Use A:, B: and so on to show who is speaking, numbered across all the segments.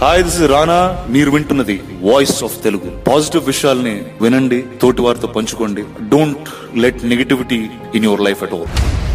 A: hi this is రానా మీరు వింటున్నది voice of Telugu positive విషయాల్ని వినండి తోటి వారితో పంచుకోండి don't let negativity in your life at all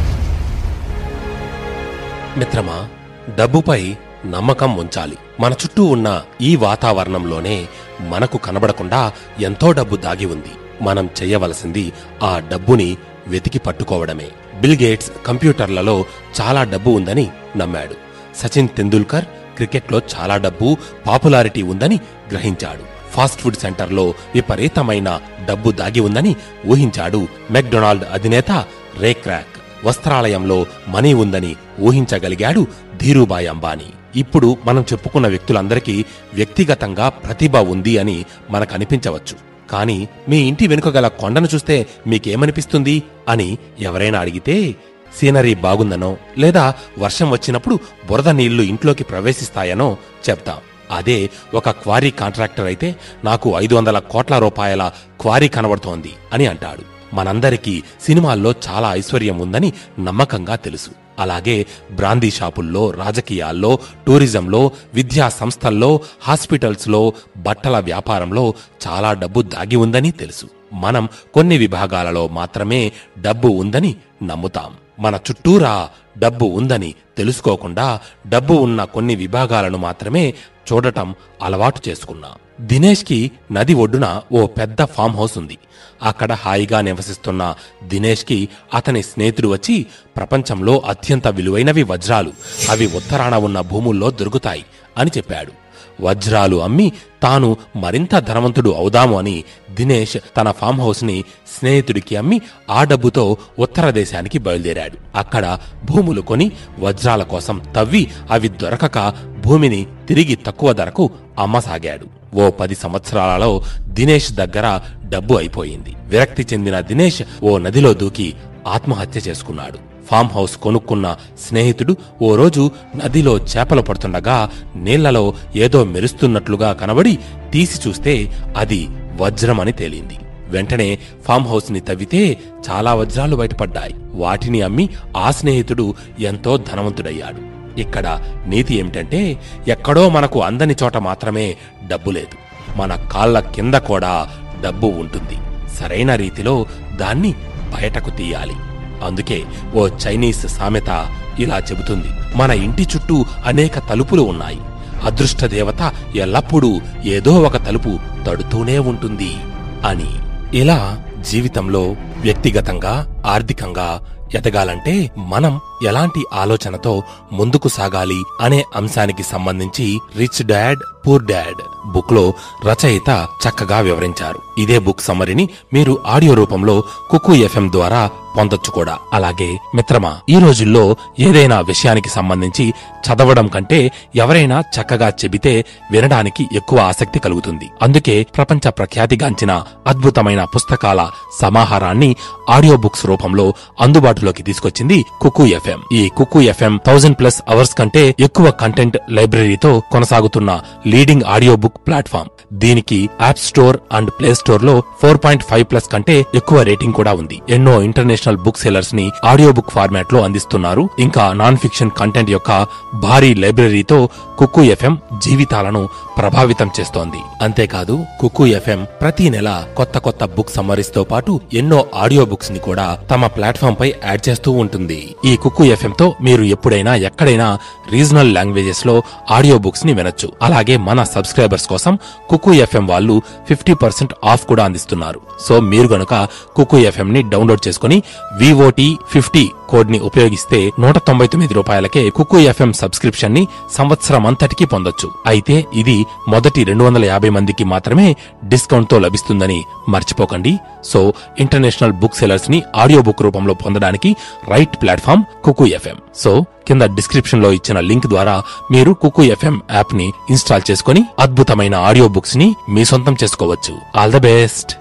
B: మిత్రమా డబ్బుపై నమ్మకం ఉంచాలి మన చుట్టూ ఉన్న ఈ వాతావరణంలోనే మనకు కనబడకుండా ఎంతో డబ్బు దాగి ఉంది మనం చెయ్యవలసింది ఆ డబ్బుని వెతికి పట్టుకోవడమే బిల్ గేట్స్ కంప్యూటర్లలో చాలా డబ్బు ఉందని నమ్మాడు సచిన్ తెందూల్కర్ క్రికెట్లో చాలా డబ్బు పాపులారిటీ ఉందని గ్రహించాడు ఫాస్ట్ ఫుడ్ సెంటర్లో విపరీతమైన డబ్బు దాగి ఉందని ఊహించాడు మెక్డొనాల్డ్ అధినేత రే క్రాక్ వస్త్రాలయంలో మనీ ఉందని ఊహించగలిగాడు ధీరుబాయ్ అంబానీ ఇప్పుడు మనం చెప్పుకున్న వ్యక్తులందరికీ వ్యక్తిగతంగా ప్రతిభ ఉంది అని మనకు అనిపించవచ్చు కానీ మీ ఇంటి వెనుక గల కొండను చూస్తే మీకేమనిపిస్తుంది అని ఎవరైనా అడిగితే సీనరీ బాగుందనో లేదా వర్షం వచ్చినప్పుడు బురద నీళ్లు ఇంట్లోకి ప్రవేశిస్తాయనో చెప్తాం అదే ఒక క్వారీ కాంట్రాక్టర్ అయితే నాకు ఐదు వందల కోట్ల రూపాయల క్వారీ కనబడుతోంది అని అంటాడు మనందరికీ సినిమాల్లో చాలా ఐశ్వర్యం ఉందని నమ్మకంగా తెలుసు అలాగే బ్రాందీ షాపుల్లో రాజకీయాల్లో టూరిజంలో విద్యా సంస్థల్లో హాస్పిటల్స్లో బట్టల వ్యాపారంలో చాలా డబ్బు దాగి ఉందని తెలుసు మనం కొన్ని విభాగాలలో మాత్రమే డబ్బు ఉందని నమ్ముతాం మన చుట్టూరా డబ్బు ఉందని తెలుసుకోకుండా డబ్బు ఉన్న కొన్ని విభాగాలను మాత్రమే చూడటం అలవాటు చేసుకున్నాం దినేష్కి నది ఒడ్డున ఓ పెద్ద ఫామ్ హౌస్ ఉంది అక్కడ హాయిగా నివసిస్తున్న దినేష్కి అతని స్నేహితుడు వచ్చి ప్రపంచంలో అత్యంత విలువైనవి వజ్రాలు అవి ఉత్తరాన ఉన్న భూముల్లో దొరుకుతాయి అని చెప్పాడు వజ్రాలు అమ్మి తాను మరింత ధనవంతుడు అవుదాము అని దినేష్ తన ఫామ్ హౌస్ ని స్నేహితుడికి అమ్మి ఆ డబ్బుతో ఉత్తర దేశానికి బయలుదేరాడు అక్కడ భూములు కొని వజ్రాల కోసం తవ్వి అవి దొరకక భూమిని తిరిగి తక్కువ ధరకు అమ్మసాగాడు ఓ పది సంవత్సరాలలో దినేష్ దగ్గర డబ్బు అయిపోయింది విరక్తి చెందిన దినేష్ ఓ నదిలో దూకి ఆత్మహత్య చేసుకున్నాడు ఫామ్ హౌస్ కొనుక్కున్న స్నేహితుడు ఓ రోజు నదిలో చేపలు పడుతుండగా నీళ్లలో ఏదో మెరుస్తున్నట్లుగా కనబడి తీసి చూస్తే అది వజ్రమని తేలింది వెంటనే ఫామ్ హౌస్ ని తవ్వితే చాలా వజ్రాలు బయటపడ్డాయి వాటిని అమ్మి ఆ స్నేహితుడు ఎంతో ధనవంతుడయ్యాడు ఇక్కడ నీతి ఏమిటంటే ఎక్కడో మనకు అందని చోట మాత్రమే డబ్బు లేదు మన కాళ్ళ కింద కూడా డబ్బు ఉంటుంది సరైన రీతిలో దాన్ని బయటకు తీయాలి అందుకే ఓ చైనీస్ సామెత ఇలా చెబుతుంది మన ఇంటి చుట్టూ అనేక తలుపులు ఉన్నాయి అదృష్ట దేవత ఎల్లప్పుడూ ఏదో ఒక తలుపు తడుతూనే ఉంటుంది అని ఇలా జీవితంలో వ్యక్తిగతంగా ఆర్థికంగా ఎదగాలంటే మనం ఎలాంటి ఆలోచనతో ముందుకు సాగాలి అనే అంశానికి సంబంధించి rich dad poor dad book లో రచయిత చక్కగా వివరించారు ఇదే బుక్ సమ్మరిని మీరు ఆడియో రూపంలో కుకు ఎఫ్ఎం ద్వారా పొందొచ్చు కూడా అలాగే మిత్రమా ఈ రోజుల్లో ఏదైనా విషయానికి సంబంధించి చదవడం కంటే ఎవరైనా చక్కగా చెబితే వినడానికి ఎక్కువ ఆసక్తి కలుగుతుంది అందుకే ప్రపంచ ప్రఖ్యాతిగాంచిన అద్భుతమైన పుస్తకాల సమాహారాన్ని ఆడియో బుక్స్ రూపంలో అందుబాటులోకి తీసుకొచ్చింది కుకు ఎఫ్ఎం ఈ Kuku FM thousand plus hours కంటే ఎక్కువ కంటెంట్ లైబ్రరీతో కొనసాగుతున్న లీడింగ్ ఆడియో బుక్ ప్లాట్ఫామ్ దీనికి app store and play store లో ఫోర్ పాయింట్ ఫైవ్ ప్లస్ కంటే ఎక్కువ రేటింగ్ కూడా ఉంది ఎన్నో ఇంటర్నేషనల్ బుక్ సెల్లర్స్ ని ఆడియో బుక్ ఫార్మాట్ లో అందిస్తున్నారు ఇంకా నాన్ ఫిక్షన్ కంటెంట్ యొక్క భారీ లైబ్రరీతో కుక్కు ఎఫ్ఎం జీవితాలను ప్రభావితం చేస్తోంది అంతేకాదు కుక్కు ఎఫ్ఎం ప్రతి నెల కొత్త కొత్త బుక్ సమ్మరీస్ తో పాటు ఎన్నో ఆడియో బుక్స్ ని కూడా తమ ప్లాట్ఫామ్ పై యాడ్ చేస్తూ ఉంటుంది ఈ కుక్కు ఎఫ్ఎం తో మీరు ఎప్పుడైనా ఎక్కడైనా రీజనల్ లాంగ్వేజెస్ లో ఆడియో బుక్స్ ని వినొచ్చు అలాగే మన సబ్స్క్రైబర్స్ కోసం కుక్కు ఎఫ్ఎం వాళ్ళు ఫిఫ్టీ పర్సెంట్ ఆఫ్ కూడా అందిస్తున్నారు సో మీరు గనుక కుక్కు ఎఫ్ఎం ని డౌన్లోడ్ చేసుకుని విఓటి ఫిఫ్టీ కోడ్ ని ఉపయోగిస్తే నూట తొంభై తొమ్మిది రూపాయలకే కుక్కు ఎఫ్ఎం సబ్స్క్రిప్షన్ ని సంవత్సరం అంతటికి పొందొచ్చు అయితే ఇది మొదటి రెండు వందల యాభై మందికి మాత్రమే డిస్కౌంట్ తో లభిస్తుందని మర్చిపోకండి సో ఇంటర్నేషనల్ బుక్ సెలర్స్ ని ఆడియో బుక్ రూపంలో పొందడానికి right platform Kuku FM so కింద డిస్క్రిప్షన్ లో ఇచ్చిన లింక్ ద్వారా మీరు కుకు ఎఫ్ఎం యాప్ ని ఇన్స్టాల్ చేసుకుని అద్భుతమైన ఆడియో బుక్స్ ని మీ సొంతం చేసుకోవచ్చు ఆల్ ద బెస్ట్